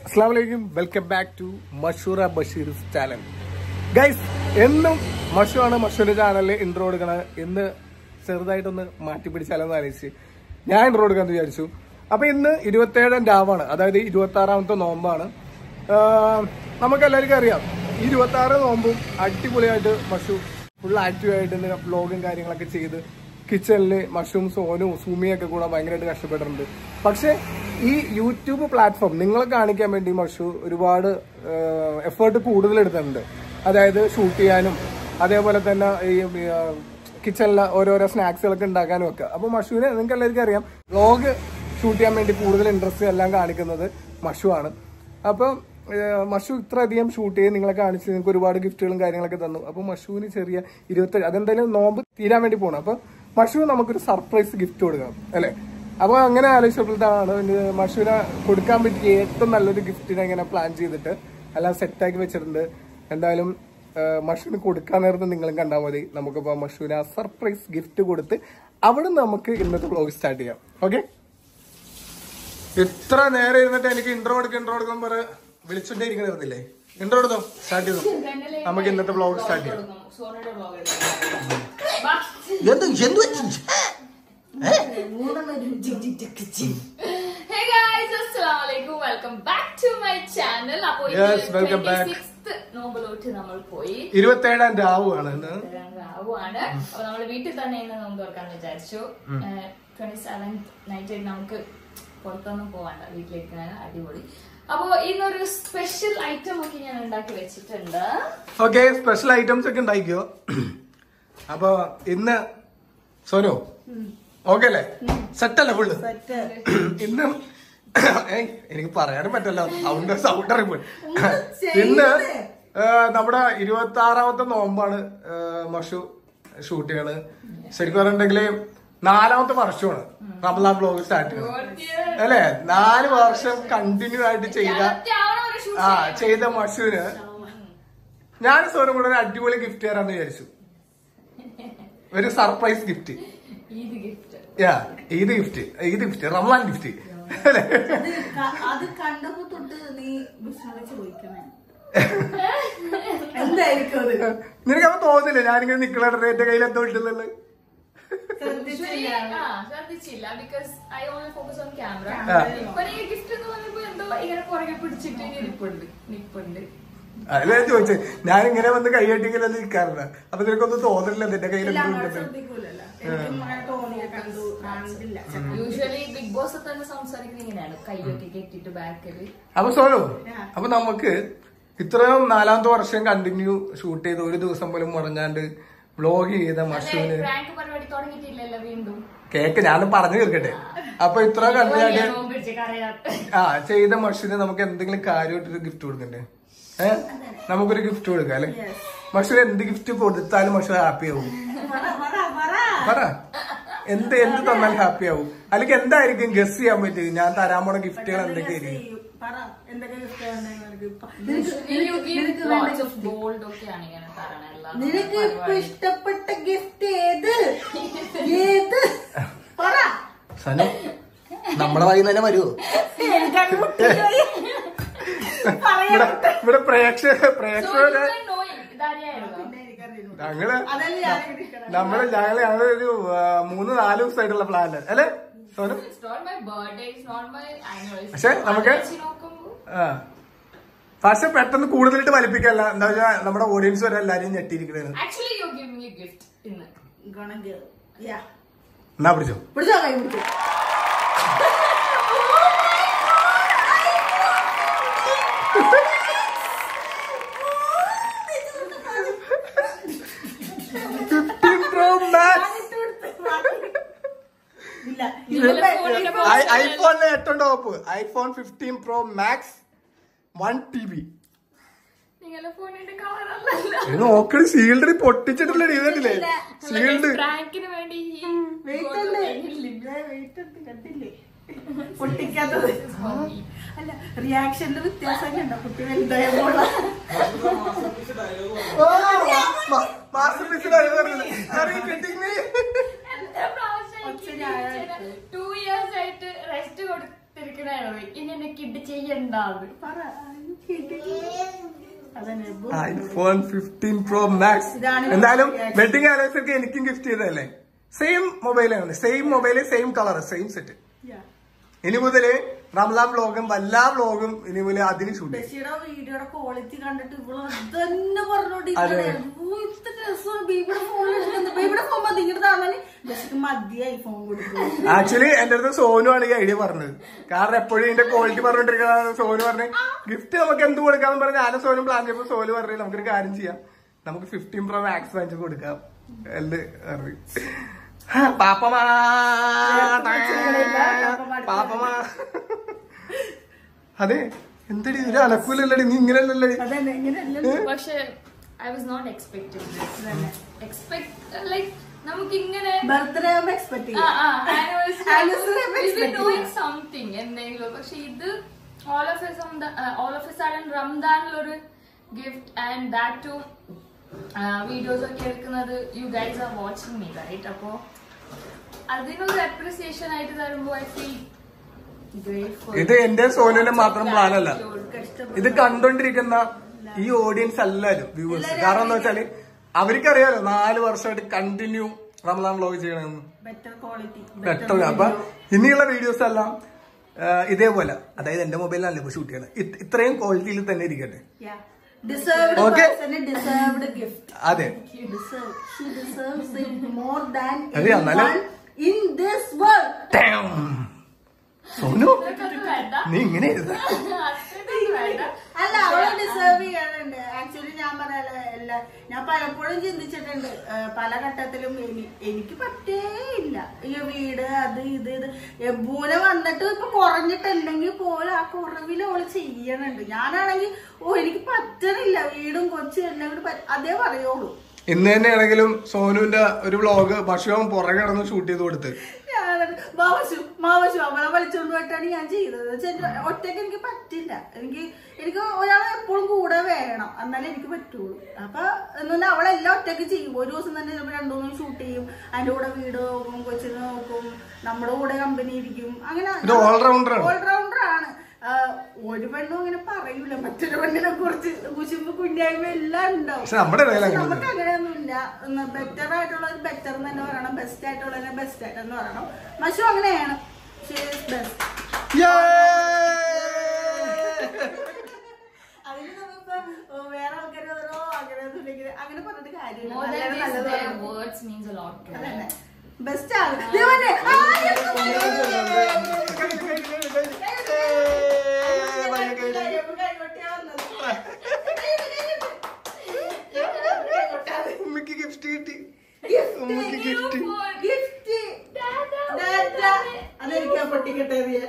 അസ്സാം വലൈക്കും welcome back to Mashoora Basheer channel guys എന്നും മഷു ആണ് മഷൂറിന്റെ ചാനലിൽ ഇൻട്രോ കൊടുക്കണത് ഇന്ന് ചെറുതായിട്ടൊന്ന് മാറ്റി പിടിച്ചാലെന്ന് ആലോചിച്ച് ഞാൻ ഇൻട്രോ കൊടുക്കാന്ന് വിചാരിച്ചു അപ്പൊ ഇന്ന് ഇരുപത്തേഴാം രാവാണ് അതായത് ഇരുപത്തി ആറാമത്തെ നോമ്പാണ് ആഹ് നമുക്ക് എല്ലാവർക്കും അറിയാം ഈ ഇരുപത്തി ആറ് നോമ്പും അടിപൊളിയായിട്ട് മഷു ഫുൾ ആക്റ്റീവായിട്ട് ഇന്ന് വ്ലോഗും കാര്യങ്ങളൊക്കെ ചെയ്ത് കിച്ചണിൽ മഷ്റൂം സോനും സൂമിയൊക്കെ കൂടെ ഭയങ്കരമായിട്ട് കഷ്ടപ്പെട്ടിട്ടുണ്ട് പക്ഷെ ഈ യൂട്യൂബ് പ്ലാറ്റ്ഫോം നിങ്ങളെ കാണിക്കാൻ വേണ്ടി മഷു ഒരുപാട് എഫേർട്ട് കൂടുതൽ എടുത്തിട്ടുണ്ട് അതായത് ഷൂട്ട് ചെയ്യാനും അതേപോലെ തന്നെ ഈ കിച്ചണിലെ ഓരോരോ സ്നാക്സുകളൊക്കെ ഉണ്ടാക്കാനും ഒക്കെ അപ്പൊ മഷുവിനെ നിങ്ങൾക്ക് എല്ലാവർക്കും അറിയാം വ്ലോഗ് ഷൂട്ട് ചെയ്യാൻ വേണ്ടി കൂടുതൽ ഇൻട്രസ്റ്റ് എല്ലാം കാണിക്കുന്നത് മഷു ആണ് അപ്പം ഏഹ് മഷു ഇത്രയധികം ഷൂട്ട് ചെയ്ത് നിങ്ങളെ കാണിച്ച് നിങ്ങൾക്ക് ഒരുപാട് ഗിഫ്റ്റുകളും കാര്യങ്ങളൊക്കെ തന്നു അപ്പൊ മഷുവിന് ചെറിയ ഇരുപത്തി അതെന്തായാലും നോമ്പ് തീരാൻ വേണ്ടി പോകണം അപ്പൊ മഷു നമുക്കൊരു സർപ്രൈസ് ഗിഫ്റ്റ് കൊടുക്കണം അല്ലെ അപ്പൊ അങ്ങനെ ആലോചിച്ചപ്പോഴത്താണ് ഇത് മഷുവിനെ കൊടുക്കാൻ പറ്റിയ ഏറ്റവും നല്ലൊരു ഗിഫ്റ്റിനെ ഇങ്ങനെ പ്ലാൻ ചെയ്തിട്ട് എല്ലാം സെറ്റാക്കി വെച്ചിട്ടുണ്ട് എന്തായാലും ഏഹ് മഷുവിന് കൊടുക്കാൻ നേരത്തെ നിങ്ങളും കണ്ടാൽ മതി നമുക്കിപ്പോ മഷുവിന് ആ സർപ്രൈസ് ഗിഫ്റ്റ് കൊടുത്ത് അവിടെ നമുക്ക് ഇന്നത്തെ വ്ലോഗ് സ്റ്റാർട്ട് ചെയ്യാം ഓക്കെ ഇത്ര നേരം ഇരുന്നിട്ട് എനിക്ക് ഇൻട്രോ എടുക്ക ഇൻട്രോ എടുക്കാൻ പറ വിളിച്ചോണ്ടേ ഇരിക്കണില്ലേ ഇൻട്രോ എടുത്തോ സ്റ്റാർട്ട് ചെയ്തു നമുക്ക് ഇന്നത്തെ വ്ലോഗ് സ്റ്റാർട്ട് ചെയ്യാം എന്ത് എന്ത് പറ്റി? ഏ? Hey guys, assalamualaikum. Welcome back to my channel. അപ്പോ ഇത് Yes, welcome back. 26th നോമ്പിലോട്ട് നമ്മൾ പോയി ഇരുപത്തേഴാം രാവുമാണ് ഇന്ന് രാവുമാണ് അപ്പൊ നമ്മൾ വീട്ടിൽ തന്നെ ഇന്ന് നോമ്പ് തുറക്കാന്ന് വിചാരിച്ചു ട്വന്റി സെവൻത് നൈറ്റ് നമുക്ക് പുറത്തൊന്നും പോവാണ്ട വീട്ടിലേക്ക് അടിപൊളി അപ്പോ ഇന്നൊരു സ്പെഷ്യൽ ഐറ്റം ഒക്കെ ഞാൻ ഉണ്ടാക്കി വെച്ചിട്ടുണ്ട് ഓക്കെ സ്പെഷ്യൽ ഐറ്റംസ് ഒക്കെ ഉണ്ടാക്കിയോ അപ്പൊ ഇന്ന് സോനു ഓക്കെ അല്ലേ സെറ്റ് അല്ലേ ഫുള്ള് ഇന്ന് ഏയ്, എനിക്ക് പറയാനും പറ്റല്ലോ സൗണ്ട് സൗണ്ട് അറിയുമ്പോൾ ഇന്ന് ആ, നമ്മുടെ ഇരുപത്തി ആറാമത്തെ നോമ്പാണ് ആ, മഷു ഷൂട്ട് ചെയ്യണത് ശരിക്കും പറഞ്ഞിട്ടുണ്ടെങ്കിൽ നാലാമത്തെ വർഷമാണ് റമലാൻ ബ്ലോഗ് സ്റ്റാർട്ട് ചെയ്യുന്നത് അല്ലേ നാല് വർഷം കണ്ടിന്യൂ ആയിട്ട് ചെയ്ത ആ ചെയ്ത മഷുവിന് ഞാൻ സോനും കൂടെ ഒരു അടിപൊളി ഗിഫ്റ്റ് തരാന്ന് വിചാരിച്ചു ഒരു സർപ്രൈസ് ഗിഫ്റ്റ് ഇത് ഗിഫ്റ്റ് യാ Eid gift Eid gift Ramadan gift അല്ലേ അത് ക- അത് കണ്ടപ്പോ തൊട്ട് നീ വിഷ്ണുവിനെ ചോദിക്കണേ എന്തായിരിക്കും അത് നിനക്ക് അപ്പൊ തോന്നില്ല ഞാനിങ്ങനെ നിക്കണ എന്റെ കയ്യിൽ എന്തോ ഇട്ടുള്ളത് ശ്രദ്ധിച്ചില്ല ആ ശ്രദ്ധിച്ചില്ല because I only focus on camera ആ. ഇപ്പൊ ഈ ഗിഫ്റ്റ് എന്ന് പറഞ്ഞപ്പോ എന്തോ ഇങ്ങനെ പുറകെ പിടിച്ചിട്ട് നിപ്പുണ്ട് നിപ്പുണ്ട് അല്ലേ ചോദിച്ചത് ഞാൻ ഇങ്ങനെ വന്ന് കൈയട്ടിങ്ങനെ നിൽക്കാറില്ല അപ്പൊ നിനക്കൊന്നും തോന്നില്ല നിന്റെ കയ്യിൽ ഇല്ല, എന്തോ അങ്ങനെ ഉണ്ടെന്ന് ശ്രദ്ധിക്കൂലല്ലോ എനിക്കും അങ്ങനെ തോന്നിയ കണ്ടു കാണില്ല യൂഷ്വലി ബിഗ് ബോസ് തന്നെ സംസാരിക്കുന്നത് ഇങ്ങനെയാണ് കൈയൊക്കെ കെട്ടിട്ട് ബാക്കില് അപ്പൊ സോനു അപ്പൊ നമുക്ക് ഇത്രയും നാലാമത്തെ വർഷം കണ്ടിന്യൂ ഷൂട്ട് ചെയ്ത് ഒരു ദിവസം പോലും മുടങ്ങാണ്ട് വ്ലോഗ് ചെയ്ത മഷുവിന് പ്രാങ്ക് പരിപാടി തുടങ്ങിയിട്ടില്ലല്ലോ വീണ്ടും കേക്ക് ഞാൻ പറഞ്ഞു തീർക്കട്ടെ അപ്പൊ ഇത്ര കണ്ടിന്യൂ നോമ്പ് പിടിച്ച് കരയാത്ത ആ ചെയ്ത മഷുവിന് നമുക്ക് എന്തെങ്കിലും കാര്യമായിട്ടൊരു ഗിഫ്റ്റ് കൊടുക്കണ്ടേ ഏഹ് നമുക്കൊരു ഗിഫ്റ്റ് കൊടുക്കാം അല്ലെ മഷുവിന് എന്ത് ഗിഫ്റ്റ് കൊടുത്താലും മഷു ഹാപ്പി ആവും പറ പറ പറ പറ എന്ത് എന്ത് തന്നാൽ ഹാപ്പി ആവും അല്ലെങ്കിൽ എന്തായിരിക്കും ഗസ് ചെയ്യാൻ പറ്റും ഞാൻ തരാൻ പോണ ഗിഫ്റ്റുകൾ എന്തൊക്കെയായിരിക്കും പറ എന്തൊക്കെ gift വേണ്ടേ നിനക്ക് ഇപ്പൊ? You give നിനക്ക് lots വേണ്ട of gold ഒക്കെയാണ് ഇങ്ങനെ തരണ എല്ലാ നിനക്ക് ഇപ്പൊ ഇഷ്ടപ്പെട്ട ഗിഫ്റ്റ് ഏത് ഏത് പറ സനു നമ്മളെ വായി തന്നെ വരുമോ കൺമുട്ടി പോയി. ഇവിടെ ഇവിടെ പ്രേക്ഷക പ്രേക്ഷകരെ ഇതാരെയായിരുന്നു പിന്നെ എനിക്കറിയില്ല. ഞങ്ങള് അതല്ലേ ഞാൻ ഇരിക്കണത്. നമ്മള് ഞങ്ങള് ഞങ്ങളൊരു ആ, മൂന്ന് നാല് ദിവസമായിട്ടുള്ള പ്ലാൻ അല്ലേ Sonu It's not my birthday, it's not my anniversary. പക്ഷെ നമുക്ക് അത് വെച്ച് നോക്കുമ്പോ ആ പക്ഷെ പെട്ടെന്ന് കൂടുതലായിട്ട് വലിപ്പിക്കല്ല എന്താ വെച്ചാൽ നമ്മുടെ ഓഡിയൻസ് വരെ എല്ലാരും ഞെട്ടിയിരിക്കണേ actually you're giving me a gift ഇന്ന് Gonna give. Yeah. എന്നാ പിടിച്ചോ പിടിച്ചോ കൈ പിടിച്ചോ Pro Max. ഇല്ല നിങ്ങളുടെ ഫോണിന്റെ ഐ- ഐഫോണിലെ ഏറ്റവും top iPhone fifteen pro max one T B നിങ്ങളുടെ ഫോണിന്റെ കളർ അല്ലല്ലോ നോക്കണ സീൽഡ് പൊട്ടിച്ചിട്ടുള്ള ചെയ്തിട്ടില്ലേ സീൽഡ് പ്രാങ്കിന് വേണ്ടി ഈ വെയിറ്റ് gold അല്ലേ കയ്യിലില്ല. വെയിറ്റ് ഉണ്ട് കണ്ടില്ലേ പൊട്ടിക്കാത്തത് അല്ല റിയാക്ഷനിൽ വ്യത്യാസം കണ്ടോ കുട്ടി വലുതായപ്പോൾ മാസ്റ്റർ പീസ് എത്ര പ്രാവശ്യം ഒച്ച ഞാൻ- ടു ഇയേഴ്സ് ആയിട്ട് റെസ്റ്റ് കൊടുത്തിരിക്കണാണ് ഇനി എനിക്ക് വേണ്ടിട്ട് ചെയ്യണ്ടാന്ന് പറ ആരും കേട്ടില്ല. അതന്നെ ഇപ്പൊ ഐഫോൺ ഫിഫ്റ്റീൻ പ്രോ മാക്സ് ഇതാണ് എന്തായാലും reaction. വെഡിങ് ആനിവേഴ്സറിക്ക് എനിക്കും ഗിഫ്റ്റ് ചെയ്തതല്ലേ സെയിം മൊബൈലാണ് same mobile same colour same set Yeah. ഇനി മുതല് റംലാം വ്ലോഗും എല്ലാ വ്ലോഗും ഇനി മുതൽ അതിന് ഷൂട്ട് ചെയ്യും ബഷീയുടെ വീഡിയോയുടെ ക്വാളിറ്റി കണ്ടിട്ട് ഇവള് തന്നെ പറഞ്ഞോണ്ട് അതെ. ഇത്ര രസമാണ് ബേബിയുടെ ഫോണിൽ ബേബിയുടെ ഫോൺ മതി ഇങ്ങോട്ട് താന്നാല് ബഷീർക്ക് മതിയായി ഫോൺ കൊടുക്കും ആക്ച്വലി എന്റെ അടുത്ത് സോനു ആണ് ഈ ഐഡിയ പറഞ്ഞത് കാരണം എപ്പോഴും ഇതിന്റെ ക്വാളിറ്റി പറഞ്ഞോണ്ടിരിക്കുന്ന സോനു പറഞ്ഞ് ഗിഫ്റ്റ് നമുക്ക് എന്ത് കൊടുക്കാന്ന് പറഞ്ഞ് ഞാനും സോനും പ്ലാൻ ചെയ്തപ്പോ സോനു പറഞ്ഞു നമുക്കൊരു കാര്യം ചെയ്യാം നമുക്ക് ഫിഫ്റ്റീൻ പ്രോ മാക്സ് വാങ്ങിച്ച് കൊടുക്കാം എന്ന് പറഞ്ഞു ഹാ, പാപ്പമാ പാപ്പമാ അതെ എന്തടി ഒരു അലക്കൂലല്ലടി നീ ഇങ്ങനെയല്ലല്ലേ അതന്നെ ഇങ്ങനെയല്ലല്ലോ പക്ഷെ I was not expecting expect like നമുക്ക് ഇങ്ങനെ ബർത്ത്ഡേ ആകുമ്പോ എക്സ്പെക്ട് ചെയ്യും Anniversary ആകുമ്പോ expect ഡൂയിങ് ചെയ്യാം. സംതിങ് എന്തെങ്കിലും പക്ഷെ ഇത് all of a all of a sudden റംദാനിലൊരു gift and that to videos ഒക്കെ എടുക്കുന്നത് you guys are watching me right അപ്പോ അതിനൊരു അപ്രിസിയേഷൻ ആയിട്ട് തരുമ്പോ ഐ ഫീൽ ഗ്രേറ്റ്ഫുൾ ഇത് എന്റെ സോനുവിന്റെ മാത്രം പ്ലാൻ അല്ല കഷ്ടപ്പെട്ടു ഇത് കണ്ടോണ്ടിരിക്കുന്ന ഈ ഓഡിയൻസ് എല്ലാരും വ്യൂവേഴ്സ് കാരണം എന്താ വെച്ചാല് അവർക്കറിയാലോ നാല് വർഷമായിട്ട് കണ്ടിന്യൂ റമദാൻ വ്ലോഗ് ചെയ്യണമെന്ന് ബെറ്റർ ക്വാളിറ്റി ബെറ്റർ അപ്പൊ ഇനിയുള്ള വീഡിയോസ് എല്ലാം ആ, ഇതേപോലെ അതായത് എന്റെ മൊബൈലിലല്ല ഇപ്പൊ ഷൂട്ട് ചെയ്യുന്നത് ഇത് ഇത്രയും ക്വാളിറ്റിയിൽ തന്നെ ഇരിക്കട്ടെ deserved Okay. Person deserved gift അതെ deserve she deserves it more than അതെ, എന്നാലും- anyone in this world Damn. Sonu വേണ്ട നീ ഇങ്ങനെ എഴുതാ അത്രയ്ക്കൊന്നും വേണ്ട അല്ല അവള് ഡിസേർവ് ചെയ്യാനുണ്ട് ആക്ച്വലി ഞാൻ പറയാല എല്ലാ ഞാൻ പലപ്പോഴും ചിന്തിച്ചിട്ടുണ്ട് ആ, പല ഘട്ടത്തിലും എനി- എനിക്ക് പറ്റേ ഇല്ല ഈ വീട് അത് ഇത് ഇത് എബൂനെ വന്നിട്ട് ഇപ്പൊ കുറഞ്ഞിട്ടില്ലെങ്കിൽ പോലും ആ കുറവിൽ അവള് ചെയ്യണുണ്ട് ഞാനാണെങ്കിൽ ഓ എനിക്ക് പറ്റണില്ല വീടും കൊച്ചും എല്ലാം കൂടി പറ്റ- അതേ പറയുള്ളൂ ഇന്ന് തന്നെയാണെങ്കിലും സോനുവിന്റെ ഒരു വ്ലോഗ് ഭക്ഷണം പുറകെ കിടന്ന് ഷൂട്ട് ചെയ്ത് കൊടുത്ത് ഞാനത് മാവശു മാവശു അവളെ വലിച്ചുകൊണ്ട് പോയിട്ടാണ് ഞാൻ ചെയ്തത് എന്ന് വെച്ചാ എനിക്ക് ഒറ്റയ്ക്ക് എനിക്ക് പറ്റില്ല എനിക്ക് എനിക്ക് ഒരാൾ എപ്പോഴും കൂടെ വേണം എന്നാലേ എനിക്ക് പറ്റുള്ളൂ അപ്പൊ എന്നുവെച്ചാൽ അവളെല്ലാം ഒറ്റയ്ക്ക് ചെയ്യും ഒരു ദിവസം തന്നെ ചിലപ്പോൾ രണ്ടു മൂന്ന് ഷൂട്ട് ചെയ്യും അതിന്റെ കൂടെ വീട് നോക്കും കൊച്ചിനെ നോക്കും നമ്മുടെ കൂടെ കമ്പനി ഇരിക്കും അങ്ങനെ ഒരു all-rounder ആണ്. ഓൾറൗണ്ടർ ആണ് ആ, ഒരു പെണ്ണും അങ്ങനെ പറയൂല മറ്റൊരു പെണ്ണിനെ കുറിച്ച് കുശുമ്പ് കുഞ്ഞായ്മ എല്ലാം ഉണ്ടാവും പക്ഷെ നമ്മുടെ ഇടയിൽ പക്ഷെ അങ്ങനെ നമുക്ക് അങ്ങനെയൊന്നുമില്ല ബെറ്റർ ആയിട്ടുള്ളത് ബെറ്റർ എന്ന് തന്നെ പറയണം ബെസ്റ്റ് ആയിട്ടുള്ളത് ബെസ്റ്റ് ആയിട്ടെന്ന് പറയണം മഷു അങ്ങനെയാണ് ബെസ്റ്റ് അതിന് നമ്മളിപ്പോ ഓ, വേറെ ആൾക്കാർ പറഞ്ഞോ അങ്ങനെ ഒന്നുമില്ലെങ്കിൽ അങ്ങനെ പറഞ്ഞിട്ട് കാര്യമില്ല More than നല്ലത് this, നല്ലത് their പറയണം. words means a lot to me. അതന്നെ ബെസ്റ്റ് ആണ് ദേ വന്നെ. ആ, yes, കൈകൊട്ടിയാ വന്നത്. ഉമ്മക്ക് ഗിഫ്റ്റ് കിട്ടി Gift. ഉമ്മക്ക് ഗിഫ്റ്റ് Gift. ദാദാ. അതെനിക്കാ പൊട്ടിക്കട്ടെ അറിയാൻ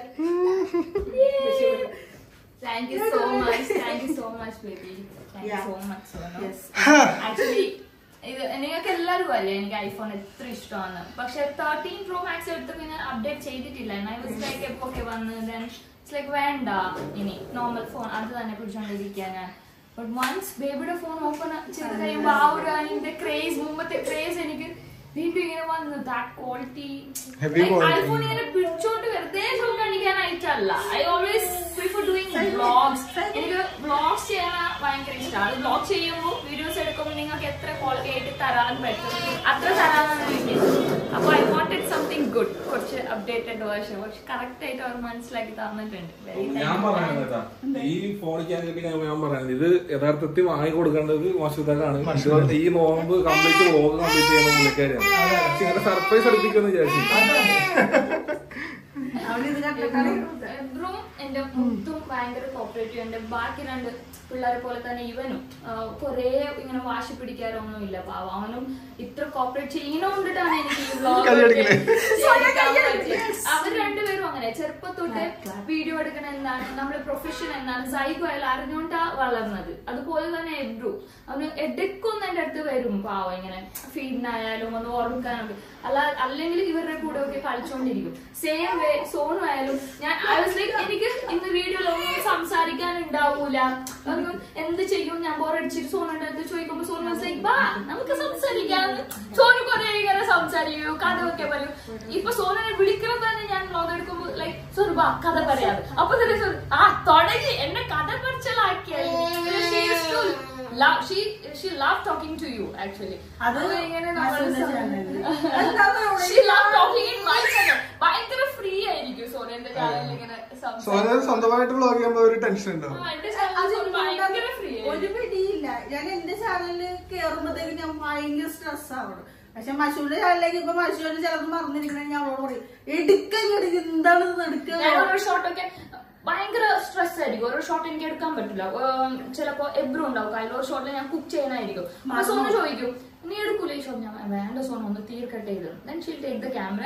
Thank you so much. Thank you so much, baby. Thank Yeah. you so much, Sonu. Yes. Actually ഇത് നിങ്ങൾക്ക് എല്ലാവർക്കും അല്ലേ എനിക്ക് ഐഫോൺ എത്ര ഇഷ്ടമാണ് പക്ഷെ തേർട്ടീൻ പ്രോ മാക്സ് എടുത്ത് പിന്നെ അപ്ഡേറ്റ് ചെയ്തിട്ടില്ല ഐ വാസ് ലൈക്ക് എപ്പോക്കെ വന്ന് ദെൻ ഇറ്റ്സ് ലൈക്ക് വേണ്ട ഇനി നോർമൽ ഫോൺ അത് തന്നെ പിടിച്ചോണ്ടിരിക്കാൻ ഞാൻ ബട്ട് വൺസ് ബേബിയുടെ ഫോൺ ഓപ്പൺ ചെയ്ത് കഴിയുമ്പോൾ ആ ഒരു അതിന്റെ ക്രേസ് മുമ്പത്തെ ക്രേസ് എനിക്ക് വീണ്ടും ഇങ്ങനെ വന്നു that quality Heavy quality. IPhone ഇങ്ങനെ പിടിച്ചോണ്ട് വെറുതെ ഷോ കാണിക്കാനായിട്ടല്ല I always prefer doing vlogs എനിക്ക് വ്ളോഗ്സ് ചെയ്യാൻ ഭയങ്കര ഇഷ്ടമാണ് വ്ളോഗ് ചെയ്യുമ്പോൾ വീഡിയോസ് എടുക്കുമ്പോൾ നിങ്ങൾക്ക് എത്ര ക്വാളിറ്റി ആയിട്ട് തരാൻ പറ്റും അത്ര തരാനാണ് എനിക്ക് അപ്പൊ ഐ വാണ്ടഡ് സംതിങ് ഗുഡ് കുറച്ച് അപ്ഡേറ്റഡ് വേർഷൻ പക്ഷെ കറക്റ്റ് ആയിട്ട് അവർ മനസ്സിലാക്കി തന്നിട്ടുണ്ട് Very thank ഞാൻ you. പറയുന്നത് കേട്ടാ ഈ ഫോണിക്കാൻ കിട്ടി ഞാൻ പറയുന്നത് ഇത് യഥാർത്ഥത്തിൽ വാങ്ങി കൊടുക്കേണ്ടത് മഷൂദാണ് ഈ നോമ്പ് കംപ്ലീറ്റ് വ്ലോഗ് കംപ്ലീറ്റ് ചെയ്യുന്ന പുള്ളിക്കാരിയാണ് പക്ഷെ ഇങ്ങനെ സർപ്രൈസ് എടുപ്പിക്കുമെന്ന് വിചാരിച്ചു അവനിത് കണ്ടിട്ടാണ് എബ്രും എന്റെ മുത്തും ഭയങ്കര കോപ്പറേറ്റീവ് എന്റെ ബാക്കി രണ്ട് പിള്ളേരെ പോലെ തന്നെ ഇവനും കൊറേ ഇങ്ങനെ വാശി പിടിക്കാറൊന്നുമില്ല പാവ അവനും ഇത്ര കോപ്പറേറ്റ് ചെയ്യുന്നോണ്ടിട്ടാണ് എനിക്ക് ഈ vlog കൈ ഒക്കെ അടിക്കണേ. ചെയ്യിക്കാൻ പറ്റിയത്. അവർ രണ്ടുപേരും അങ്ങനെ ചെറുപ്പത്തൊട്ട് വീഡിയോ എടുക്കണ എന്താണ് നമ്മളെ പ്രൊഫഷൻ എന്താണ് സൈക്കോ അയാൾ അറിഞ്ഞുകൊണ്ടാ വളർന്നത് അതുപോലെ തന്നെ എബ്രു അവന് എടുക്കുന്ന എന്റെ അടുത്ത് വരും പാവം ഇങ്ങനെ ഫീഡിനായാലും ഒന്ന് ഓർമ്മിക്കാനൊക്കെ അല്ല അല്ലെങ്കിൽ ഇവരുടെ കൂടെ ഒക്കെ കളിച്ചോണ്ടിരിക്കും സെയിം വേ സോണു ആയാലും ഞാൻ I was like, എനിക്ക് ഇന്ന് വീഡിയോയിൽ ഒന്നും സംസാരിക്കാൻ ഉണ്ടാവൂല ഒന്നും എന്ത് ചെയ്യും ഞാൻ ബോറടിച്ചിട്ട് സോണുടെ അടുത്ത് ചോദിക്കുമ്പോ സോണു was like, വാ നമുക്ക് സംസാരിക്കാം സോനു കുറെ ഇങ്ങനെ സംസാരിക്കും കഥയൊക്കെ പറയും ഇപ്പൊ സോനുനെ വിളിക്കുമ്പോൾ തന്നെ ഞാൻ വ്ലോഗ് എടുക്കുമ്പോൾ ലൈക്ക് സോനു വാ കഥ പറയാതെ അപ്പൊ തന്നെ സോ- ആ തുടങ്ങി എന്നെ കഥ പറച്ചിലാക്കിയായി she love talking to you actually അത് ഇങ്ങനെ മറ്റുള്ള channel. She love talking in my channel ഭയങ്കര ഫ്രീ ആയിരിക്കും സോനന്റെ ചാനലിൽ ഇങ്ങനെ സംസാരിക്കാൻ. സോന സ്വന്തമായിട്ട് വ്ളോഗ് ചെയ്യുമ്പോ ഒരു ടെൻഷൻ ഉണ്ടാവും ആ, എന്റെ അത് ചാനൽ ഭയങ്കര ഫ്രീ ഒരു പിടിയില്ല ഞാൻ എന്റെ ചാനലില് കേറുമ്പോഴത്തേക്ക് ഞാൻ ഭയങ്കര സ്ട്രെസ് ആവണം പക്ഷെ മഷൂന്റെ ചാനലിലേക്ക് ഇപ്പൊ മഷൂര് ചിലത് മറന്നിരിക്കണേ ഞാൻ അവളോട് പറയും എടുക്കാൻ എന്താണ് ഇത് ഞാൻ എടുക്കുക ഓരോ ഷോട്ടൊക്കെ ഭയങ്കര സ്ട്രെസ് ആയിരിക്കും ഓരോ ഷോട്ട് എനിക്ക് എടുക്കാൻ പറ്റില്ല ഉം, ചിലപ്പോ എബ്രു ഉണ്ടാവും അതിൽ ഒരു ഷോട്ടിൽ ഞാൻ കുക്ക് ചെയ്യാനായിരിക്കും അപ്പൊ സോന ചോദിക്കും നീ എടുക്കൂലേ ഈ ഷോട്ട് ഞാൻ വേണ്ട സോന ഒന്ന് തീർക്കട്ടെ ഇത് then she'll take the camera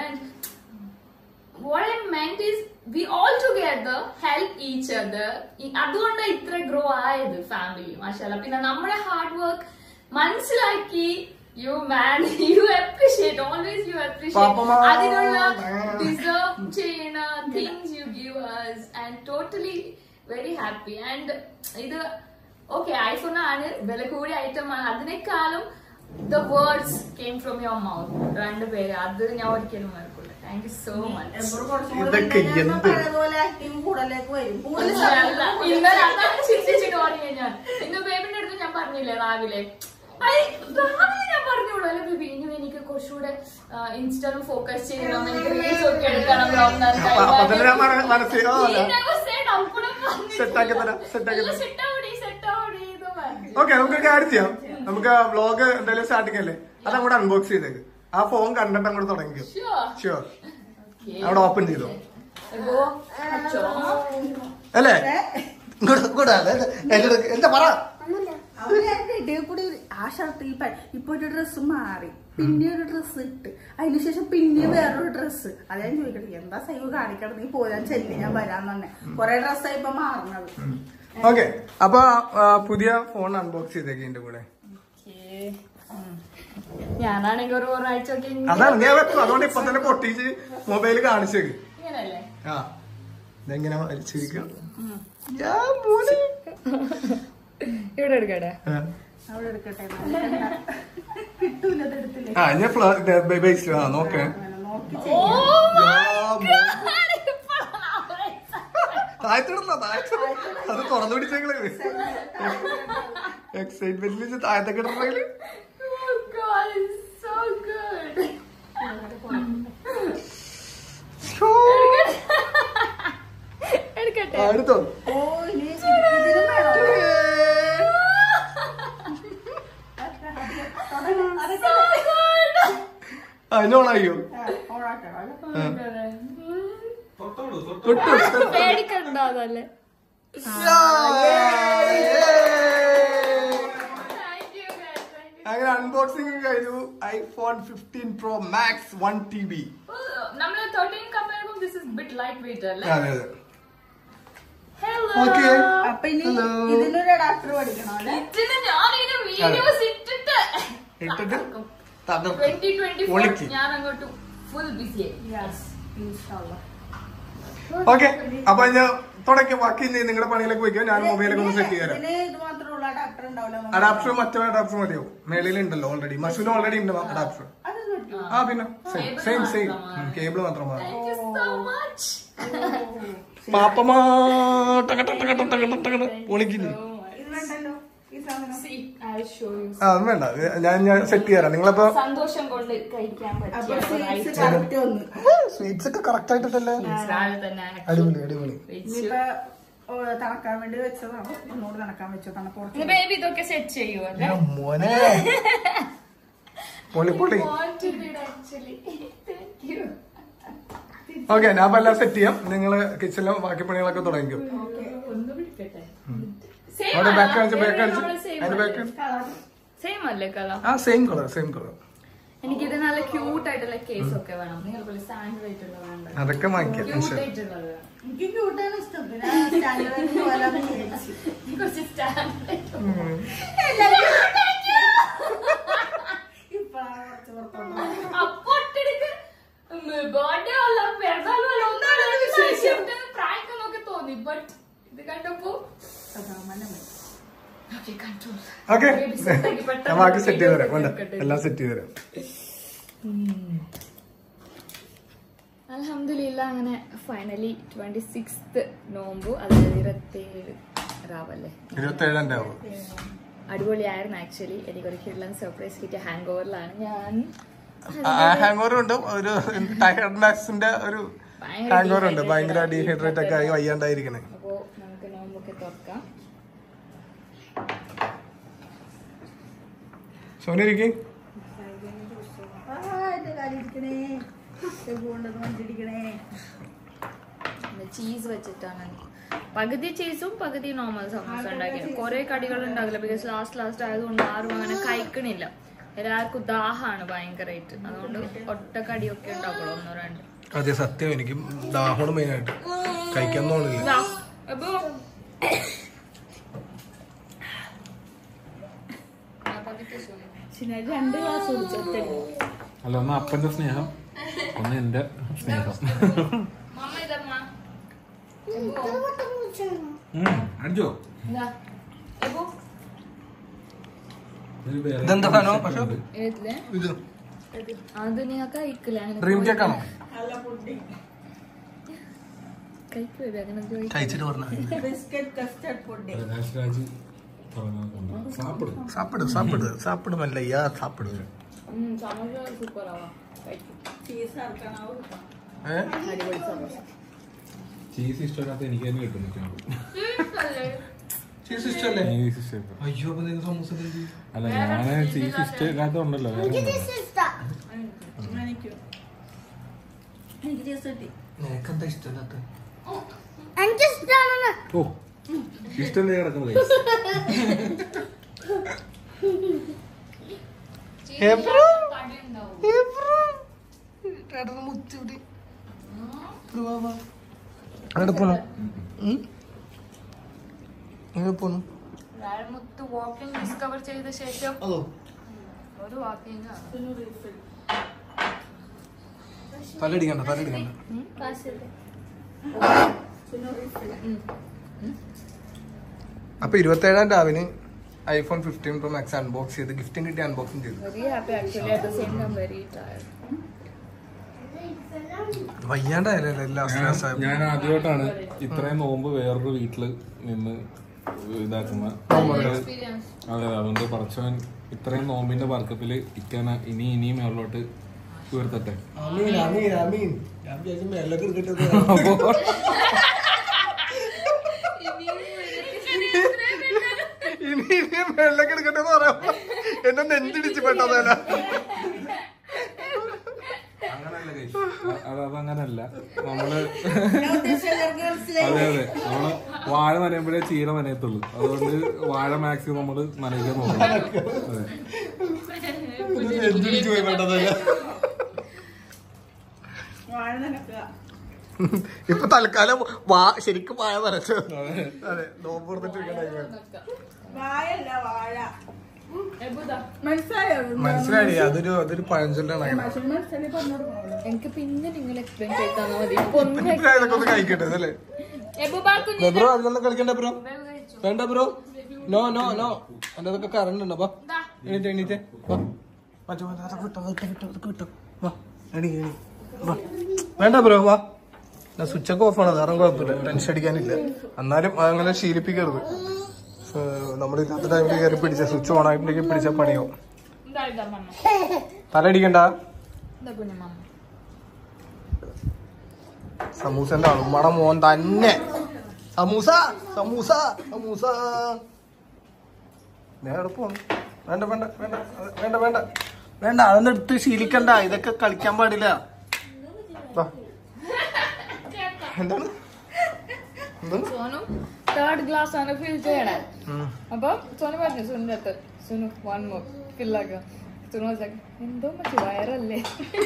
what I meant is we all together help each other അതുകൊണ്ടാണ് ഇത്ര ഗ്രോ ആയത് ഫാമിലി മാഷാല്ല പിന്നെ നമ്മുടെ ഹാർഡ് വർക്ക് മനസ്സിലാക്കി you man you appreciate always you appreciate പാപ്പമാ. അതിനുള്ള ഡിസേർവ് ചെയ്യുന്ന things you give us and totally very happy and ഇത് ഓക്കെ ഐഫോൺ ആണ് വില കൂടിയ ഐറ്റം ആണ് അതിനേക്കാളും the words came from your mouth രണ്ടുപേര് അത് ഞാൻ ഒരിക്കലും മറക്കില്ല താങ്ക് യു സോ മച്ച് എപ്പോഴും കുറച്ചും കൂടി ഇതൊക്കെ കഴിഞ്ഞാൽ ഞാൻ എന്ത്? പഴയതുപോലെ ആക്റ്റീവ് കൂടുതലേക്ക് വരും കൂടുതൽ ഇന്നലെ അതാണ് ചിന്തിച്ചിട്ട് ഓടിയ ഞാൻ ഇന്ന് ബേബിന്റെ അടുത്ത് ഞാൻ പറഞ്ഞില്ലേ രാവിലെ ഐ, രാവിലെ ഞാൻ പറഞ്ഞോളൂ അല്ലെ ബേബി ഇനി എനിക്ക് കുറച്ചുകൂടെ ഇൻസ്റ്റലും ഫോക്കസ് ചെയ്യണം എനിക്ക് റീൽസ് ഒക്കെ എടുക്കണം vlog നടത്താൻ. അപ്പൊ- അപ്പൊ തന്നെ ഞാൻ മന- മനസ്സിൽ- ആ, He never said, അപ്പോഴും പറഞ്ഞിട്ടില്ല. Set ആക്കി തരാം, set ആക്കി നല്ല തരാം. set ആവടി, set ആവടി എന്ന് പറഞ്ഞു. ഓക്കെ നമുക്ക് ഒരു കാര്യം ചെയ്യാം നമുക്ക് വ്ളോഗ് എന്തായാലും സ്റ്റാർട്ടിങ് അല്ലേ അത് അങ്ങോട്ട് അൺബോക്സ് ചെയ്തേക്ക് ആ ഫോൺ കണ്ടിട്ട് അങ്ങോട്ട് തുടങ്ങിക്കോ Sure. Sure Okay. അവിടെ ഓപ്പൺ ചെയ്തോ അപ്പോ, അച്ചോ. അല്ലേ ഇങ്ങോട്ട് ഇങ്ങോട്ട് വാ. ഇത് എന്റെ അടുത്ത് എന്താ പറ അവര് എന്റെ ഇടയിൽ കൂടി ഒരു- ആ ഷർട്ട് ഈ പ- ഇപ്പൊ ഒരു ഡ്രസ്സ് മാറി പിന്നെ ഒരു ഡ്രസ്സ് ഇട്ട് അതിനുശേഷം പിന്നെ വേറൊരു ഡ്രസ്സ് അത് ഞാൻ ചോദിക്കട്ടെ എന്താ സൈവ് കാണിക്കണം നീ പോരാൻ ചെല്ലി ഞാൻ വരാൻ തന്നെ കൊറേ ഡ്രസ്സായി ഇപ്പൊ മാറുന്നത് ഓക്കെ അപ്പൊ ആ, പുതിയ ഫോൺ അൺബോക്സ് ചെയ്തേക്ക് ഇതിന്റെ കൂടെ Okay. ഞാനാണെങ്കിൽ ഒരു ഒരാഴ്ച ഒക്കെ ഇങ്ങനെ- അതാണ് ഞാൻ വെക്കും അതുകൊണ്ട് ഇപ്പൊ തന്നെ പൊട്ടിച്ച് മൊബൈൽ കാണിച്ചേക്ക് ഇങ്ങനല്ലേ ആ ഇതെങ്ങനെ വലിച്ചിരിക്കും യാ, മോനെ. ഇവിടെ എടുക്കട്ടെ ആ. അവിടെ എടുക്കട്ടെ നോക്കണ്ട. കിട്ടൂല ഇത് എടുത്തില്ലേ ആ ഞാൻ ബേസ് ആ നോക്കേ അങ്ങനെ നോക്കി ഓ യാ, മോനെ. താഴത്തിടണ്ട താഴത്ത് അത് തുറന്നു പിടിച്ചേങ്ങള് എക്സൈറ്റ്മെന്റിൽ താഴത്തൊക്കെ ഇടണമെങ്കിൽ Oh God, it's so good. എടുക്കട്ടെ എടുത്തോ ഓ ഇനി ഇതിനും വേണോ So good. അതിനോളായോ ആ, ഓണാക്കണം അല്ലേ? തൊട്ടോളൂ തൊട്ടോ തൊട്ടു പേടിക്കണ്ടോ അതല്ലേ Thank you guys, thank you. അങ്ങനെ അൺബോക്സിംഗ് കഴിഞ്ഞു iPhone fifteen pro max one T B Oh, നമ്മള് 13 compare ചെയ്യുമ്പോൾ this is bit lightweight അല്ലേ? അതെ അതെ Hello. Okay. അപ്പൊ ഇനി Hello. ഇതിനൊരു അഡാപ്റ്റർ പഠിക്കണം അല്ലേ ഇതിന് ഞാനിതിന് videos ഇട്ടിട്ട് ഇട്ടിട്ട് തന്നു 2024 ഒളിക്ക്. ഞാൻ അങ്ങോട്ട് ഫുൾ ബിസി യെസ് ഇൻഷാല്ലാ ഓക്കെ അപ്പൊ ഞാൻ തുടക്കം ബാക്കി നിങ്ങളുടെ പണിയിലേക്ക് പോയിക്കോ ഞാൻ മൊബൈലൊക്കെ ഒന്ന് സെറ്റ് ചെയ്യാം ഇതിന് ഇത് മാത്രമുള്ള അഡാപ്റ്റർ ഉണ്ടാവില്ല നമുക്ക്. അഡാപ്റ്റർ മറ്റേ അഡാപ്റ്റർ മതിയോ മേളിൽ ഉണ്ടല്ലോ ഓൾറെഡി മഷൂന് ഓൾറെഡി ഉണ്ട് അഡാപ്റ്റർ അത് കിട്ടും ആ പിന്നെ സെയിം Cable സെയിം സെയിം മാത്രമാണ്. കേബിൾ മാത്രം മതി താങ്ക് യു സോ മച്ച് പാപ്പമാ ടക ടക ടക ടക ടക ടക ടക. പൊളിക്കില്ലേ ഇത് വേണ്ടല്ലോ ഈ സാധനം ആ അത് വേണ്ട ഇത് ഞാൻ ഞാൻ സെറ്റ് ചെയ്യാം നിങ്ങളപ്പോ സന്തോഷം കൊണ്ട് കഴിക്കാൻ അപ്പൊ പറ്റിയ സ്വീറ്റ്സ് കറക്റ്റ് ഒന്ന് സ്വീറ്റ്സ് ഒക്കെ കറക്റ്റ് ആയിട്ടല്ലേ രാവിലെ തന്നെ അടിപൊളി അടിപൊളി ഇനിയിപ്പൊ ഓ, തണക്കാൻ വേണ്ടി വെച്ചതാണ് ഒന്നുകൂടി തണക്കാൻ വെച്ചോ തണുപ്പ് ബേബി ഇതൊക്കെ സെറ്റ് ചെയ്യൂ അല്ലേ ഞാൻ മോനെ പൊളി പൊളി ആക്ച്വലി താങ്ക് യു ഓക്കെ ഞാൻ അപ്പൊ എല്ലാം സെറ്റ് ചെയ്യാം നിങ്ങള് കിച്ചണിലെ ബാക്കി പണികളൊക്കെ തുടങ്ങിക്കും ഒന്ന് പിടിക്കട്ടെ അവിടെ ബാക്ക് കാണിച്ച് ബാക്ക് കാണിച്ച് അതിന്റെ ബാക്ക് സെയിം അല്ലേ കളർ ആ സെയിം കളർ സെയിം കളർ എനിക്കിത് നല്ല ക്യൂട്ട് ആയിട്ടുള്ള കേസ് ഒക്കെ വേണം നിങ്ങൾ പോലെ സ്റ്റാൻഡേർഡ് ആയിട്ടുള്ള വേണ്ട അതൊക്കെ വാങ്ങിക്കാം ക്യൂട്ട് ശരി. ആയിട്ടുള്ളത് വേണം എനിക്ക് ക്യൂട്ടാണ് ഇഷ്ടം പിന്നെ സ്റ്റാൻഡേർഡ് പോലാന്ന് വിചാരിച്ചു കുറച്ച് സ്റ്റാൻഡേർഡ് ഉം. ഇപ്പഴാണ് കുറച്ച് പുറത്തോട്ട് അപ്പൊ ഒറ്റടിക്ക് ബർത്ത്ഡേ അല്ല പിറന്നാളും അല്ല ഒന്നാണ് ശേഷം പ്രാങ്ക് എന്നൊക്കെ തോന്നി ബട്ട് ഇത് കണ്ടപ്പോ സദാമനം ഓക്കെ കൺട്രോൾ ഓക്കെ ഞാൻ ബാക്കി സെറ്റ് ചെയ്ത് തരാം വേണ്ട എല്ലാം സെറ്റ് ചെയ്ത് തരാം അലഹമില്ല അങ്ങനെ ഫൈനലി ട്വന്റി സിക്സ്ത് നോമ്പു അതായത് ഇരുപത്തേഴ് രാവല്ലേ ഇരുപത്തേഴാം ആവും അടിപൊളിയായിരുന്നു ആക്ച്വലി എനിക്കൊരു കിഡ്ലൻ സർപ്രൈസ് കിട്ടിയ ഹാങ് ഓവറിലാണ് ഞാൻ ഹാങ് ഓവർ ഉണ്ട് ഒരു ടയർഡ്നെസിന്റെ ഒരു ഭയങ്കര ഹാങ് ഓവർ ഉണ്ട് dehydrated ഭയങ്കര ആണ്. ഡീഹൈഡ്രേറ്റ് ഒക്കെ ആയി വയ്യാണ്ടായിരിക്കണേ അപ്പോ നമുക്ക് നോമ്പൊക്കെ തുറക്കാം സോനിരിക്കും ആ എന്റെ കാര്യം ഇരിക്കണേ കൊണ്ടത് വഞ്ചിരിക്കണേ ചീസ് വെച്ചിട്ടാണ് പകുതി ചീസും പകുതി നോർമൽ സമോസ ഉണ്ടാക്കിയത് കുറെ കടികൾ ഉണ്ടാകില്ല ബിക്കോസ് ലാസ്റ്റ് ലാസ്റ്റ് ആയതുകൊണ്ട് ആരും അങ്ങനെ കഴിക്കണില്ല എല്ലാവർക്കും ദാഹാണ് ഭയങ്കരമായിട്ട് അതുകൊണ്ട് ഒറ്റ കടിയൊക്കെ ഉണ്ടാക്കുള്ളൂ ഒന്നോ രണ്ട് അതെ സത്യം എനിക്ക് ദാഹമാണ് മെയിനായിട്ട് കഴിക്കാൻ തോന്നില്ല ദാ, അപ്പൊ ചിന്ന രണ്ട് ഗ്ലാസ് കുടിച്ചോട്ടെ അല്ല ഒന്ന് അപ്പന്റെ സ്നേഹം ഒന്ന് എന്റെ സ്നേഹം മമ്മ ഇതമ്മ ഉം, അടിച്ചോ ഇതാ എപ്പോ ഇത് വേറെ ഇതെന്താ സാധനം പക്ഷെ ഏതില്ലേ ഇത് അത് നിങ്ങൾക്ക് കഴിക്കില്ല അങ്ങനെ ഡ്രീം കേക്ക് ആണോ നല്ല പുഡിംഗ് കഴിക്കില്ല അങ്ങനെ ചോദിക്കും കഴിച്ചിട്ട് പറഞ്ഞ biscuit custard pudding Prakash Raj പറഞ്ഞ സാപ്പിടും സാപ്പിട് സാപ്പിട് സാപ്പിട് മല്ലയ്യ സാപ്പിട് സമോസ സൂപ്പർ ആവാം കഴിക്കും ചീസ് ഇറക്കണാവും ഏ അടിപൊളി സമോസ ചീസ് ഇഷ്ടമില്ലാത്ത എനിക്ക് തന്നെ കിട്ടും മിക്കവാറും. ചീസ് ഇഷ്ടല്ലേ ചീസ് ഇഷ്ടമില്ല അയ്യോ അപ്പൊ നിങ്ങൾ സമൂസ എന്ത് ചെയ്യും? അല്ല ഞാന് ചീസ് ഇഷ്ടമില്ലാത്തതുണ്ടല്ലോ വേറെ ഒന്നുമില്ല. എനിക്ക് എനിക്ക് ചീസ് കിട്ടി നിനക്കെന്താ ഇഷ്ടമില്ലാത്ത ഓ ഇഷ്ടമല്ലേ കിടക്കുന്നത് guys? അവിടെ പോണു എവിടെ പോണു മുത്ത് വാക്കിംഗ് ഡിസ്കവർ ചെയ്ത ശേഷം അതോ ഒരു വാക്കിംഗ് തലടിക്കണ്ട തലടിക്കണ്ട അപ്പൊ ഇരുപത്തേഴാം രാവിന് iPhone fifteen pro max unbox ചെയ്ത് ഗിഫ്റ്റും കിട്ടി അൺബോക്സിങ് ചെയ്തു very happy actually at the same time very tired വയ്യാണ്ടായാലോ എല്ലാ ഞാൻ- ഞാൻ ആദ്യമായിട്ടാണ് ഇത്രയും നോമ്പ് വേറൊരു വീട്ടില് നിന്ന് ഇതാക്കുന്ന എക്സ്പീരിയൻസ് അതെ അതുകൊണ്ട് പറച്ചവൻ ഇത്രയും നോമ്പിന്റെ വർക്കപ്പില് ഇക്കാൻ ഇനി ഇനിയും മേളിലോട്ട് ഉയർത്തട്ടെ അമീൻ അമീൻ അമീൻ ഞാൻ വിചാരിച്ചു മേലൊക്കെ എടുക്കട്ടെ അപ്പോ ഇനി ഇനി മേലൊക്കെ എടുക്കട്ടെ എന്ന് പറയാം എന്നെ നെഞ്ചിടിച്ച് പെട്ടതല്ല അങ്ങനല്ല guys. അ- അത് അതങ്ങനല്ല നമ്മള് ഞാൻ ഉദ്ദേശിച്ച എല്ലാവർക്കും മനസ്സിലായി അതെ അതെ നമ്മള് വാഴ നനയുമ്പോഴേ ചീര നനയത്തുള്ളൂ അതുകൊണ്ട് വാഴ മാക്സിമം നമ്മള് നനയ്ക്കാൻ നോക്കണം അതെ നെഞ്ചിടിച്ച് പോയി പെട്ടതല്ല വാഴ നനക്കുക ഇപ്പൊ തൽക്കാലം വാ ശരിക്കും വാഴ നനച്ചു അതെ നോമ്പ് കൊടുത്തിട്ട് വാഴല്ല വാഴ എബുദാ മനസ്സിലായോ മനസ്സിലായി അതൊരു അതൊരു പഴഞ്ചൊല്ലാണ് അങ്ങനെ മനസ്സിലായി പറഞ്ഞു കൊടുക്കണോ എനിക്ക് പിന്നെ നിങ്ങൾ എക്സ്പ്ലെയിൻ ചെയ്ത് തന്നാൽ മതി ഇപ്പൊ ഒന്നും ഇപ്പൊ ഇതൊക്കെ ഒന്ന് കഴിക്കട്ടെ അല്ലേ എബുബാ കുഞ്ഞു ബ്രോ അതിലൊന്നും കളിക്കണ്ട ബ്രോ വേണ്ട ബ്രോ നോ നോ നോ എന്റെ അതൊക്കെ കറണ്ട് ഉണ്ടോ വാ എണീറ്റ് എണീറ്റ് വാ മറ്റു മറ്റു അതൊക്കെ വിട്ടോ അതൊക്കെ വിട്ടോ അതൊക്കെ വിട്ടോ വാ എണീ എണീ വാ വേണ്ട ബ്രോ വാ ഞാൻ സ്വിച്ച് ഒക്കെ ഓഫ് ആണ് വേറെ കുഴപ്പമില്ല ടെൻഷൻ അടിക്കാനില്ല എന്നാലും അങ്ങനെ ശീലിപ്പിക്കരുത് നമ്മളില്ലാത്ത ടൈമിൽ കയറി പിടിച്ച സ്വിച്ച് ഓൺ ആയിട്ടുണ്ടെങ്കിൽ പിടിച്ച പണിയാവും എന്താ ഇതാ മമ്മ തലടിക്കണ്ട എന്താ കുഞ്ഞു മമ്മ സമൂസന്റെ അളുമ്മട മോൻ തന്നെ സമൂസ സമൂസ സമൂസ നേരെ പോന്നു വേണ്ട വേണ്ട വേണ്ട അത് വേണ്ട വേണ്ട വേണ്ട അതൊന്നും എടുത്ത് ശീലിക്കണ്ട ഇതൊക്കെ കളിക്കാൻ പാടില്ല വാ. എന്താണ് എന്താണ് സോനു തേർഡ് ഗ്ലാസ് ആണ് ഫിൽ ചെയ്യണേ ഉം. അപ്പൊ സോനു പറഞ്ഞു സുനിന്റെ അടുത്ത് സുനു വൺ മോർ ഫില്ലാക്ക സുനു was like, എന്തോ മറ്റു വയറല്ലേ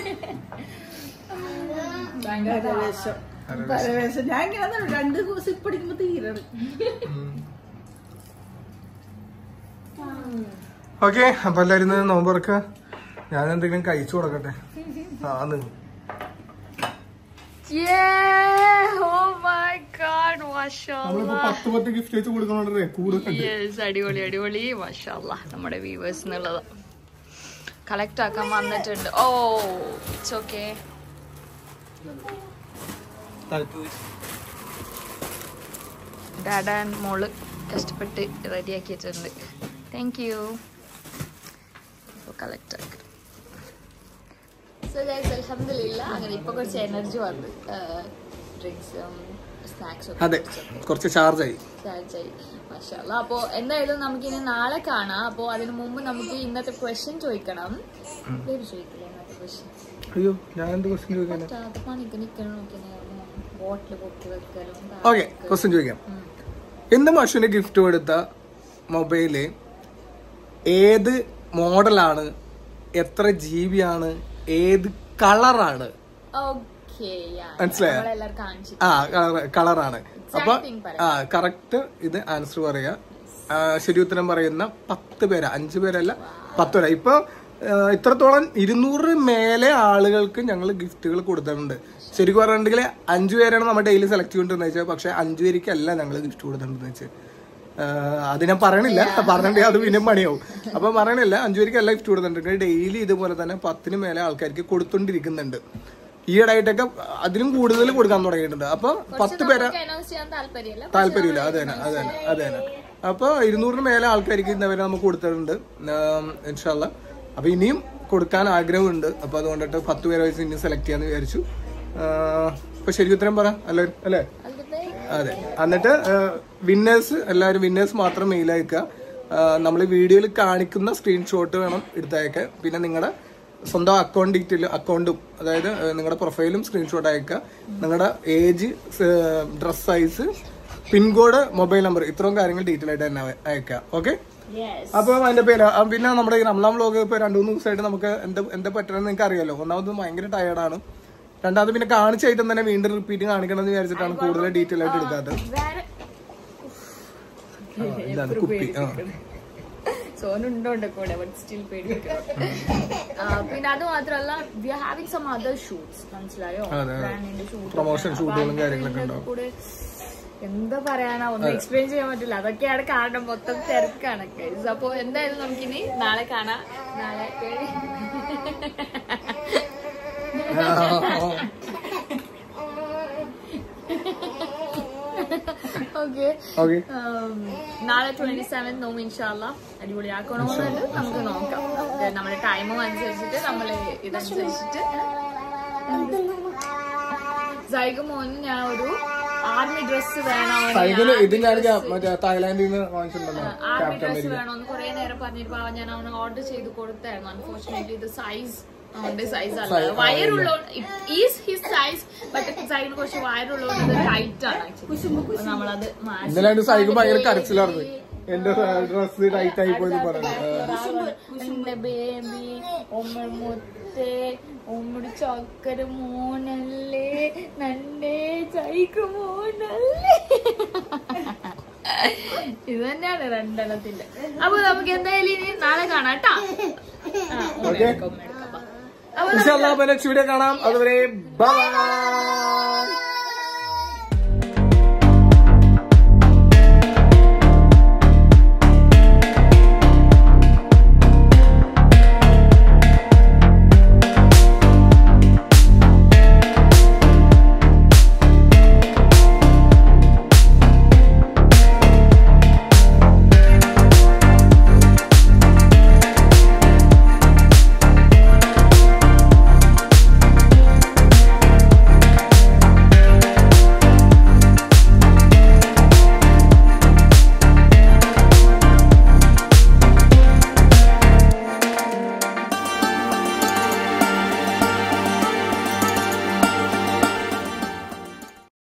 ഭയങ്കര പരവേശം പരവേശം ഞാൻ ഇങ്ങനെ രണ്ട് സിപ്പ് അടിക്കുമ്പോ തീരണം ഓക്കെ അപ്പൊ എല്ലാവരും ഇന്ന് നോമ്പ് തുറക്കുക ഞാൻ എന്തെങ്കിലും കഴിച്ചു കൊടുക്കട്ടെ ആന്ന് Yeah! Oh my god, mashallah. നമ്മളിപ്പോ പത്ത് പത്ത് ഗിഫ്റ്റ് വെച്ച് കൊടുക്കണോണ്ടേ കൂടുതലുണ്ട് Yes, അടിപൊളി അടിപൊളി മാഷാല്ല നമ്മുടെ വ്യൂവേഴ്സ് എന്നുള്ളത് കളക്ട് ആക്കാൻ വന്നിട്ടുണ്ട് ഓ ഇറ്റ്സ് ഓക്കെ ഡാഡാൻ മോള് കഷ്ടപ്പെട്ട് റെഡിയാക്കി വെച്ചിട്ടുണ്ട് താങ്ക് യു കളക്ട് ആക്കി സോ ഗൈസ് അലഹമില്ല അങ്ങനെ ഇപ്പൊ കുറച്ച് എനർജി വന്നു ഡ്രിങ്ക്സും സ്നാക്സും അതെ കുറച്ച് ചാർജ് ആയി ചാർജായി മാഷാല്ല അപ്പോ എന്തായാലും നമുക്ക് ഇനി നാളെ കാണാം അപ്പോ അതിനു മുമ്പ് നമുക്ക് ഇന്നത്തെ ക്വസ്റ്റ്യൻ ചോദിക്കണം പേര് ചോദിക്കില്ല ഇന്നത്തെ ക്വസ്റ്റ്യൻ അയ്യോ ഞാൻ എന്ത് ക്വസ്റ്റ്യൻ ചോദിക്കാൻ പണിക്ക് നിക്കണം നോക്കിയാൽ ബോട്ടിൽ പൊക്കി വെക്കലും ഓക്കെ ക്വസ്റ്റ്യൻ ചോദിക്കാം എന്ത് മഷുവിന് ഗിഫ്റ്റ് കൊടുത്ത മൊബൈല് ഏത് മോഡലാണ് എത്ര ജി ബി ആണ് ഏത് കളറാണ് ഓക്കെ മനസ്സിലായോ? നമ്മളെല്ലാവരും കാണിച്ചു ആ കളറാണ് അപ്പൊ thing പറയാം. ആ കറക്റ്റ് ഇത് ആൻസർ പറയാ ആ, ശരി ഉത്തരം പറയുന്ന പത്ത് പേര് അഞ്ചു പേരല്ല പത്ത് പേരാ ഇപ്പൊ ആ, ഇത്രത്തോളം ഇരുന്നൂറ് മേലെ ആളുകൾക്ക് ഞങ്ങൾ ഗിഫ്റ്റുകൾ കൊടുത്തിട്ടുണ്ട് ശരിക്കും പറഞ്ഞിട്ടുണ്ടെങ്കിൽ അഞ്ചു പേരാണ് നമ്മൾ ഡെയിലി സെലക്ട് ചെയ്തിട്ടുണ്ടെന്ന് വെച്ചാൽ പക്ഷെ അഞ്ചു പേർക്കല്ല ഞങ്ങൾ ഗിഫ്റ്റ് കൊടുത്തിട്ടുണ്ടെന്ന് വെച്ചാൽ അത് ഞാൻ പറയണില്ല പറഞ്ഞിട്ടുണ്ടെങ്കിൽ അത് പിന്നെ പണിയാവും അപ്പൊ പറയണില്ല അഞ്ചു പേർക്കല്ല ഗിഫ്റ്റ് കൊടുത്തിട്ടുണ്ട് ഡെയിലി ഇതുപോലെ തന്നെ പത്തിന് മേലെ ആൾക്കാർക്ക് കൊടുത്തോണ്ടിരിക്കുന്നുണ്ട് ഈയിടെയായിട്ടൊക്കെ അതിനും കൂടുതൽ കൊടുക്കാൻ തുടങ്ങിയിട്ടുണ്ട് അപ്പൊ പത്ത് പേരെ അനൗൺസ് ചെയ്യാൻ താല്പര്യമില്ല താല്പര്യമില്ല അത് തന്നെ അത് തന്നെ അത് തന്നെ അപ്പൊ ഇരുന്നൂറിന് മേലെ ആൾക്കാർക്ക് ഇന്നവരെ നമുക്ക് കൊടുത്തിട്ടുണ്ട് ഇൻഷാല്ല അപ്പൊ ഇനിയും കൊടുക്കാൻ ആഗ്രഹമുണ്ട് അപ്പൊ അതുകൊണ്ടിട്ട് പത്ത് പേരെ വെച്ച് ഇനി സെലക്ട് ചെയ്യാന്ന് വിചാരിച്ചു ആ, ഇപ്പൊ ശരി ഉത്തരം പറ അല്ലേ അല്ലേ അതെ എന്നിട്ട് വിന്നേഴ്സ് എല്ലാവരും വിന്നേഴ്സ് മാത്രം മെയിൽ അയക്കുക നമ്മൾ വീഡിയോയിൽ കാണിക്കുന്ന സ്ക്രീൻഷോട്ട് വേണം എടുത്തയക്കാൻ പിന്നെ നിങ്ങളുടെ സ്വന്തം അക്കൗണ്ട് ഡീറ്റെയിൽ അക്കൗണ്ടും അതായത് നിങ്ങളുടെ പ്രൊഫൈലും സ്ക്രീൻഷോട്ട് അയക്കുക നിങ്ങളുടെ age dress size pincode mobile number ഇത്രയും കാര്യങ്ങൾ ഡീറ്റെയിൽ ആയിട്ട് തന്നെ അയക്കുക ഓക്കെ യെസ് അപ്പൊ അതിന്റെ പേര് ആ, പിന്നെ നമ്മുടെ ഈ റംലാം വ്ലോഗ് ഇപ്പൊ രണ്ടു മൂന്ന് ദിവസമായിട്ട് നമുക്ക് എന്താ എന്താ പറ്റണമെന്ന് നിങ്ങൾക്ക് അറിയാലോ ഒന്നാമത് ഭയങ്കര ടയർഡാണ് രണ്ടാമത് പിന്നെ കാണിച്ച ഐറ്റം തന്നെ വീണ്ടും റിപ്പീറ്റ് കാണിക്കണം എന്ന് വിചാരിച്ചിട്ടാണ് കൂടുതൽ ഡീറ്റെയിൽ ആയിട്ട് എടുക്കാത്തത് വേറെ ആ, ഇതാണ് കുപ്പി ആ സോനുണ്ടോണ്ട് കൂടെ ബട്ട് സ്റ്റിൽ പേടിക്കണം ആ, പിന്നെ അത് മാത്രല്ല we are having some other shoots മനസ്സിലായോ അതെ, അതെ. ബ്രാൻഡിന്റെ ഷൂട്ട് Promotion shootകളും കാര്യങ്ങളൊക്കെ ഉണ്ടാവും. കൂടെ എന്താ പറയാനാ ഒന്നും എക്സ്പ്ലെയിൻ ചെയ്യാൻ പറ്റില്ല അതൊക്കെയാണ് കാരണം മൊത്തം തിരക്കാണ് guys. അപ്പൊ എന്തായാലും നമുക്കിനി നാളെ കാണാം നാളെ ഓക്കെ ഓക്കെ ഉം, നാളെ ട്വന്റി സെവൻ നോമ്പ് ഇൻഷാല്ല അടിപൊളിയാക്കണമെന്നുണ്ട് നമുക്ക് നോക്കാം നമുക്ക് നമ്മുടെ ടൈമും അനുസരിച്ചിട്ട് നമ്മൾ ഇതനുസരിച്ചിട്ട് സൈഗ മോന് ഞാൻ ഒരു ആർമി ഡ്രസ് വേണം സൈക്കിള് ഇത് ഞാൻ ജാ- മറ്റേ തായ്ലാന്റിൽ നിന്ന് വാങ്ങിച്ചിട്ടുണ്ടല്ലോ ആർമി ക്യാപ്റ്റൻ ഡ്രസ് അമേരിക്ക വേണമെന്ന് കുറെ നേരം പറഞ്ഞിട്ട് പാവം ഞാൻ അവന് ഓർഡർ ചെയ്ത് കൊടുത്തായിരുന്നു അൺഫോർച്ചുനേറ്റ്ലി ഇത് സൈസ് അവന്റെ സൈസ് അല്ല വയറുള്ള ഈസ് ഹിസ് സൈസ് ബട്ട് സൈഡിന് കുറച്ച് വയറുള്ളതുകൊണ്ട് ടൈറ്റ് ആണ് ആക്ച്വലി നമ്മളത് മാറ്റി ഇന്നലെ സൈക്കിൾ ഭയങ്കര കരച്ചിലായിരുന്നു എന്റെ ഡ്രസ് ടൈറ്റ് ആയി പോയി പറഞ്ഞു എന്റെ ബേബി ഉമ്മ മുത്തേ ഉമ്മയുടെ ചക്കര മോനല്ലേ നന്റെ ചൈക്ക് മോനല്ലേ ഇത് തന്നെയാണ് രണ്ടെണ്ണത്തിന്റെ അപ്പൊ നമുക്ക് എന്തായാലും ഇനി നാളെ കാണാം കേട്ടാ ഓക്കെ നെക്സ്റ്റ് വീഡിയോ കാണാം അതുവരെ ബൈ